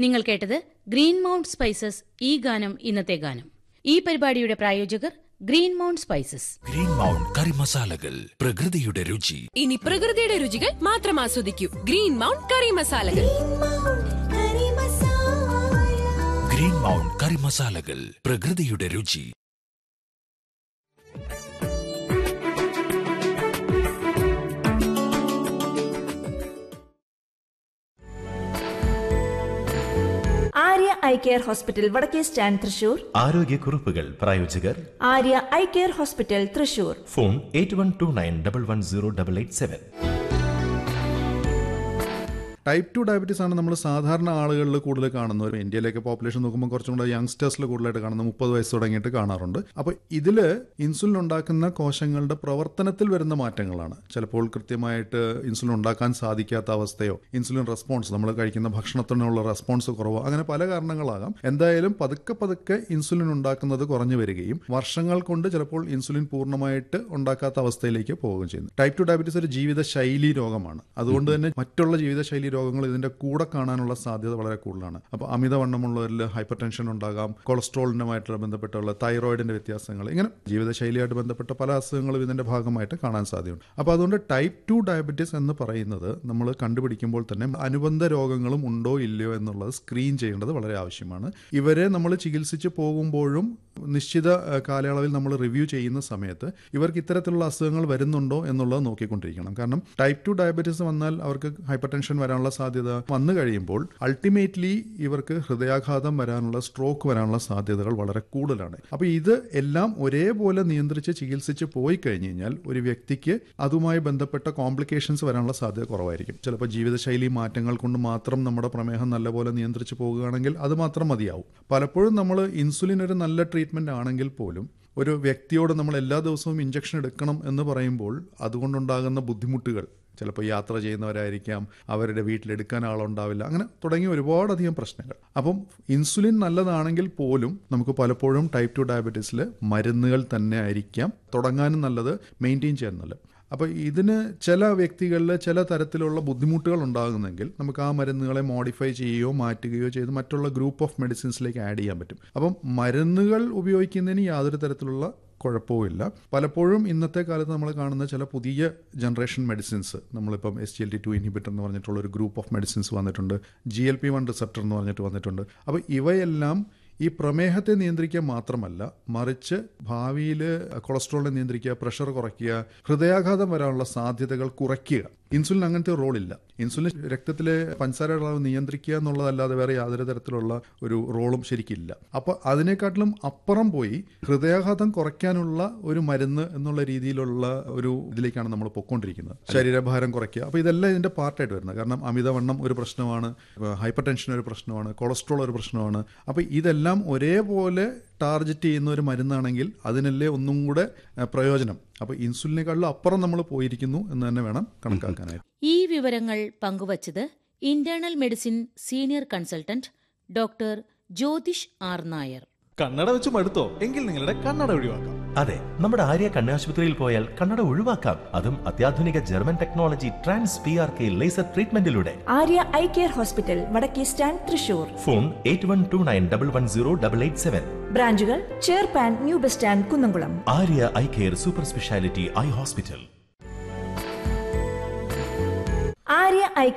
നിങ്ങൾ കേട്ടത് green Mount spices ഈ ഗാനം ഇന്നത്തെ ഗാനം ഈ പരിപാടിയുടെ പ്രായോജകർ Green Mount Spices Green Mount curry മസാലകൾ പ്രകൃതിയുടെ രുചി ഇനി പ്രകൃതിയുടെ രുചികൾ മാത്രം ആസ്വദിക്കൂ ഗ്രീൻ മൗണ്ട് കറി മസാലകൾ ഗ്രീൻ മൗണ്ട് കറി മസാലകൾ പ്രകൃതിയുടെ രുചി ആര്യ ഐ കെയർ ഹോസ്പിറ്റൽ വടക്കേ സ്റ്റാൻഡ് തൃശൂർ ആരോഗ്യക്കുറിപ്പുകൾ പ്രായോജകർ Arya eye care hospital Thrissur phone eight one two nine double one zero double eight seven type two diabetes ആണ് നമ്മൾ സാധാരണ ആളുകളിൽ കൂടുതൽ കാണുന്നത് ഇന്ത്യയിലേക്ക് പോപ്പുലേഷൻ നോക്കുമ്പോൾ കുറച്ചും കൂടെ യങ്സ്റ്റേഴ്സിൽ കൂടുതലായിട്ട് കാണുന്നത് മുപ്പത് വയസ്സ് തുടങ്ങിയിട്ട് കാണാറുണ്ട് അപ്പോൾ ഇതിൽ ഇൻസുലിൻ ഉണ്ടാക്കുന്ന കോശങ്ങളുടെ പ്രവർത്തനത്തിൽ വരുന്ന മാറ്റങ്ങളാണ് ചിലപ്പോൾ കൃത്യമായിട്ട് ഇൻസുലിൻ ഉണ്ടാക്കാൻ സാധിക്കാത്ത അവസ്ഥയോ ഇൻസുലിൻ റെസ്പോൺസ് നമ്മൾ കഴിക്കുന്ന ഭക്ഷണത്തിനുള്ള റെസ്പോൺസ് കുറവോ അങ്ങനെ പല കാരണങ്ങളാകാം എന്തായാലും പതുക്കെ പതുക്കെ ഇൻസുലിൻ ഉണ്ടാക്കുന്നത് കുറഞ്ഞു വരികയും വർഷങ്ങൾ കൊണ്ട് ചിലപ്പോൾ ഇൻസുലിൻ പൂർണ്ണമായിട്ട് ഉണ്ടാക്കാത്ത അവസ്ഥയിലേക്ക് പോവുകയും ചെയ്യുന്നു ടൈപ്പ് ടു ഡയബറ്റീസ് ഒരു ജീവിതശൈലി രോഗമാണ് അതുകൊണ്ട് തന്നെ മറ്റുള്ള ജീവിതശൈലി രോഗങ്ങൾ ഇതിന്റെ കൂടെ കാണാനുള്ള സാധ്യത വളരെ കൂടുതലാണ് അപ്പോൾ അമിതവണ്ണമുള്ളവരിൽ ഹൈപ്പർ ടെൻഷൻ ഉണ്ടാകാം കൊളസ്ട്രോളിനുമായിട്ട് ബന്ധപ്പെട്ടുള്ള തൈറോയിഡിന്റെ വ്യത്യാസങ്ങൾ ഇങ്ങനെ ജീവിതശൈലിയായിട്ട് ബന്ധപ്പെട്ട പല അസുഖങ്ങളും ഇതിന്റെ ഭാഗമായിട്ട് കാണാൻ സാധ്യതയുണ്ട് അപ്പോൾ അതുകൊണ്ട് ടൈപ്പ് ടു ഡയബറ്റീസ് എന്ന് പറയുന്നത് നമ്മൾ കണ്ടുപിടിക്കുമ്പോൾ തന്നെ അനുബന്ധ രോഗങ്ങളും ഉണ്ടോ ഇല്ലയോ എന്നുള്ളത് സ്ക്രീൻ ചെയ്യേണ്ടത് വളരെ ആവശ്യമാണ് ഇവരെ നമ്മൾ ചികിത്സിച്ച് പോകുമ്പോഴും നിശ്ചിത ഏഹ്, കാലയളവിൽ നമ്മൾ റിവ്യൂ ചെയ്യുന്ന സമയത്ത് ഇവർക്ക് ഇത്തരത്തിലുള്ള അസുഖങ്ങൾ വരുന്നുണ്ടോ എന്നുള്ളത് നോക്കിക്കൊണ്ടിരിക്കണം കാരണം ടൈപ്പ് ടു ഡയബറ്റീസ് വന്നാൽ അവർക്ക് ഹൈപ്പർ ടെൻഷൻ വരാനുള്ള സാധ്യത വന്നു കഴിയുമ്പോൾ അൾട്ടിമേറ്റ്ലി ഇവർക്ക് ഹൃദയാഘാതം വരാനുള്ള സ്ട്രോക്ക് വരാനുള്ള സാധ്യതകൾ വളരെ കൂടുതലാണ് അപ്പോൾ ഇത് എല്ലാം ഒരേപോലെ നിയന്ത്രിച്ച് ചികിത്സിച്ച് പോയി കഴിഞ്ഞ് കഴിഞ്ഞാൽ ഒരു വ്യക്തിക്ക് അതുമായി ബന്ധപ്പെട്ട കോംപ്ലിക്കേഷൻസ് വരാനുള്ള സാധ്യത കുറവായിരിക്കും ചിലപ്പോൾ ജീവിതശൈലി മാറ്റങ്ങൾ കൊണ്ട് മാത്രം നമ്മുടെ പ്രമേഹം നല്ലപോലെ നിയന്ത്രിച്ച് പോകുകയാണെങ്കിൽ അത് മാത്രം മതിയാവും പലപ്പോഴും നമ്മൾ ഇൻസുലിൻ ഒരു നല്ല ട്രീറ്റ്മെന്റ് ആണെങ്കിൽ പോലും ഒരു വ്യക്തിയോട് നമ്മൾ എല്ലാ ദിവസവും ഇഞ്ചക്ഷൻ എടുക്കണം എന്ന് പറയുമ്പോൾ അതുകൊണ്ടുണ്ടാകുന്ന ബുദ്ധിമുട്ടുകൾ ചിലപ്പോൾ യാത്ര ചെയ്യുന്നവരായിരിക്കാം അവരുടെ വീട്ടിലെടുക്കാൻ ആളുണ്ടാവില്ല അങ്ങനെ തുടങ്ങിയ ഒരുപാടധികം പ്രശ്നങ്ങൾ അപ്പം ഇൻസുലിൻ നല്ലതാണെങ്കിൽ പോലും നമുക്ക് പലപ്പോഴും ടൈപ്പ് ടു ഡയബറ്റീസിൽ മരുന്നുകൾ തന്നെ ആയിരിക്കാം തുടങ്ങാനും നല്ലത് മെയിൻറ്റെയിൻ ചെയ്യാൻ നല്ലത് അപ്പോൾ ഇതിന് ചില വ്യക്തികളിൽ ചില തരത്തിലുള്ള ബുദ്ധിമുട്ടുകൾ ഉണ്ടാകുന്നെങ്കിൽ നമുക്ക് ആ മരുന്നുകളെ മോഡിഫൈ ചെയ്യുകയോ മാറ്റുകയോ ചെയ്ത് മറ്റുള്ള ഗ്രൂപ്പ് ഓഫ് മെഡിസിൻസിലേക്ക് ആഡ് ചെയ്യാൻ പറ്റും അപ്പം മരുന്നുകൾ ഉപയോഗിക്കുന്നതിന് യാതൊരു തരത്തിലുള്ള കുഴപ്പവുമില്ല പലപ്പോഴും ഇന്നത്തെ കാലത്ത് നമ്മൾ കാണുന്ന ചില പുതിയ ജനറേഷൻ മെഡിസിൻസ് നമ്മളിപ്പം S G L T two inhibitor എന്ന് പറഞ്ഞിട്ടുള്ള ഒരു ഗ്രൂപ്പ് ഓഫ് മെഡിസിൻസ് വന്നിട്ടുണ്ട് G L P one receptor എന്ന് പറഞ്ഞിട്ട് വന്നിട്ടുണ്ട് അപ്പോൾ ഇവയെല്ലാം ഈ പ്രമേഹത്തെ നിയന്ത്രിക്കുക മാത്രമല്ല മറിച്ച് ഭാവിയിൽ കൊളസ്ട്രോളിനെ നിയന്ത്രിക്കുക പ്രഷർ കുറയ്ക്കുക ഹൃദയാഘാതം വരാനുള്ള സാധ്യതകൾ കുറയ്ക്കുക ഇൻസുലിൻ അങ്ങനത്തെ റോളില്ല ഇൻസുലിൻ രക്തത്തിലെ പഞ്ചസാരയുടെ അളവ് നിയന്ത്രിക്കുക എന്നുള്ളതല്ലാതെ വേറെ യാതൊരു തരത്തിലുള്ള ഒരു റോളും ശരിക്കില്ല അപ്പോൾ അതിനെക്കാട്ടിലും അപ്പുറം പോയി ഹൃദയാഘാതം കുറയ്ക്കാനുള്ള ഒരു മരുന്ന് എന്നുള്ള രീതിയിലുള്ള ഒരു ഇതിലേക്കാണ് നമ്മൾ പൊയ്ക്കൊണ്ടിരിക്കുന്നത് ശരീരഭാരം കുറയ്ക്കുക അപ്പോൾ ഇതെല്ലാം ഇതിന്റെ പാർട്ടായിട്ട് വരുന്നത് കാരണം അമിതവണ്ണം ഒരു പ്രശ്നമാണ് ഹൈപ്പർ ടെൻഷൻ ഒരു പ്രശ്നമാണ് കൊളസ്ട്രോൾ ഒരു പ്രശ്നമാണ് അപ്പോൾ ഇതെല്ലാം ഒരേപോലെ ടാർഗറ്റ് ചെയ്യുന്ന ഒരു മരുന്നാണെങ്കിൽ അതിനല്ലേ ഒന്നും കൂടെ ഏഹ്, പ്രയോജനം അപ്പോൾ ഇൻസുലിനേക്കാളും അപ്പുറം നമ്മൾ പോയിരിക്കുന്നു എന്ന് തന്നെ വേണം കണക്കാക്കാനായിട്ട് ഈ വിവരങ്ങൾ പങ്കുവച്ചത് internal medicine senior consultant doctor Jyothish R Nair കണ്ണട വെച്ച് മടുത്തോ എങ്കിൽ നിങ്ങളുടെ കണ്ണട ഒഴിവാക്കാം അതെ നമ്മുടെ ആര്യ കണ്ണാശുപത്രിയിൽ പോയാൽ കണ്ണട ഒഴിവാക്കാം അതും അത്യാധുനിക German technology trans P R K laser ട്രീറ്റ്മെന്റിലൂടെ ആര്യ ഐ കെയർ ഹോസ്പിറ്റൽ വടക്കേ stand Thrissur phone eight one two nine double one zero double eight seven ബ്രാഞ്ചുകൾ ചേർപ്പാൻ new bus stand Kunnamkulam Arya eye care super speciality eye hospital Arya I